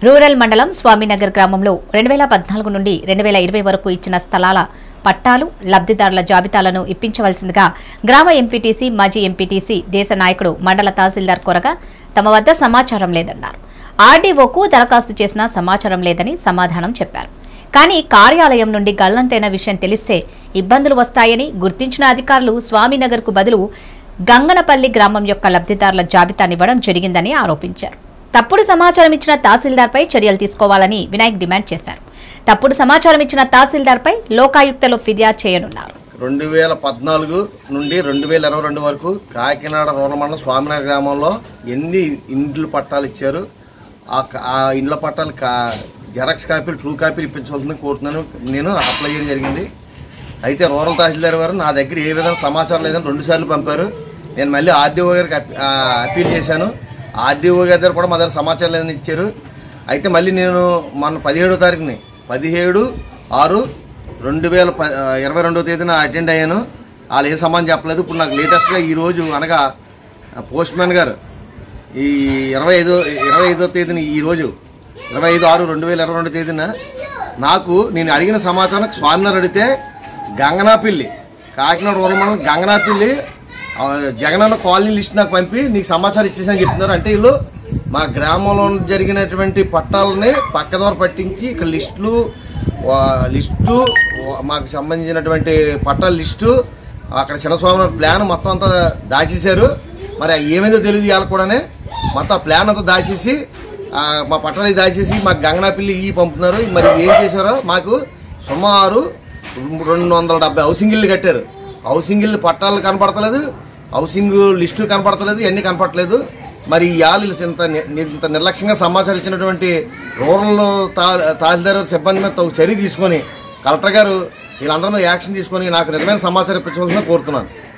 rural మండలం స్వామినగర్ గ్రామంలో రెండు వేల పద్నాలుగు నుండి రెండు వేల ఇరవై వరకు ఇచ్చిన స్థలాల పట్టాలు లబ్ధిదారుల జాబితాలను ఇప్పించవలసిందిగా గ్రామ ఎంపీటీసీ మాజీ ఎంపీటీసీ దేశ నాయకుడు మండల తహసీల్దార్ కొరగా తమ వద్ద సమాచారం లేదన్నారు ఆర్డీఓకు దరఖాస్తు చేసినా సమాచారం లేదని సమాధానం చెప్పారు కానీ కార్యాలయం నుండి గల్లంతైన విషయం తెలిస్తే ఇబ్బందులు వస్తాయని గుర్తించిన అధికారులు స్వామినగర్కు బదులు గంగనపల్లి గ్రామం యొక్క లబ్ధిదారుల జాబితానివ్వడం జరిగిందని ఆరోపించారు తప్పుడు సమాచారం ఇచ్చిన తహసీల్దార్పై చర్యలు తీసుకోవాలని వినాయక్ డిమాండ్ చేశారు తప్పుడు సమాచారం ఇచ్చిన తహసీల్దార్పై లోకాయుక్తలో ఫిర్యాదు చేయనున్నారు రెండు వేల పద్నాలుగు నుండి రెండు వేల ఇరవై రెండు వరకు కాకినాడ రూరల్ మండలం స్వామినగర్ గ్రామంలో ఎన్ని ఇండ్ల పట్టాలు ఇచ్చారు ఆ క- ఆ ఇండ్ల పట్టాలు కా జెరాక్స్ కాపీలు ట్రూ కాపీలు ఇప్పించవలసింది కోరుతున్నాను నేను అప్లై చేయడం జరిగింది అయితే రూరల్ తహసీల్దార్ గారు నా దగ్గర ఏ విధంగా సమాచారం లేదని రెండు సార్లు పంపారు నేను మళ్ళీ ఆర్డీఓ గారికి అప్పీ- ఆ, అప్పీల్ చేశాను ఆర్డీఓ గారి దగ్గర కూడా మా దగ్గర సమాచారం లేదని ఇచ్చారు అయితే మళ్ళీ నేను మన పదిహేడో తారీఖుని పదిహేడు ఆరు రెండు వేల ప ఇరవై రెండవ తేదీన అటెండ్ అయ్యాను వాళ్ళు ఏం సమాధానం చెప్పలేదు ఇప్పుడు నాకు లేటెస్ట్గా ఈరోజు అనగా పోస్ట్ మ్యాన్ గారు ఈ ఇరవై ఐదో ఇరవై ఐదో తేదీన ఈరోజు ఇరవై ఐదు ఆరు రెండు వేల ఇరవై రెండు తేదీన నాకు నేను అడిగిన సమాచారం స్వామినారు అడిగితే గంగనాపిల్లి కాకినాడ రూరల్ మండలం గంగనాపిల్లి ఆ, జగనన్న కాలనీ లిస్ట్ నాకు పంపి నీకు సమాచారం ఇచ్చేసని చెప్తున్నారు అంటే వీళ్ళు మా గ్రామంలో జరిగినటువంటి పట్టాలని పక్కదోర పట్టించి ఇక్కడ లిస్టులు వా- లిస్టు వా- మాకు సంబంధించినటువంటి పట్టాల లిస్టు అక్కడ చిన్నస్వామి ప్లాన్ మొత్తం అంతా దాచేశారు మరి అది ఏమైందో తెలియదు ఇవాళ కూడానే మొత్తం ఆ ప్లాన్ అంతా దాచేసి ఆ, మా పట్టాలు దాచేసి మాకు గంగనాపిల్లి ఈ పంపుతున్నారు మరి ఏం చేశారో మాకు సుమారు రెండు వందల డెబ్బై హౌసింగ్ ఇల్లు కట్టారు హౌసింగ్ ఇల్లు పట్టాలు కనపడతలేదు హౌసింగ్ లిస్టు కనపడతలేదు ఇవన్నీ కనపడట్లేదు మరి ఇవాళ వీళ్ళు ఇంత ని- ఇంత నిర్లక్ష్యంగా సమాచారం ఇచ్చినటువంటి రూరల్ తా- తహసీల్దార్ సిబ్బంది మీద తగు చర్య తీసుకొని కలెక్టర్ గారు వీళ్ళందరి మీద యాక్షన్ తీసుకొని నాకు నిజమైన సమాచారం ఇప్పించవలసిందిగా కోరుతున్నాను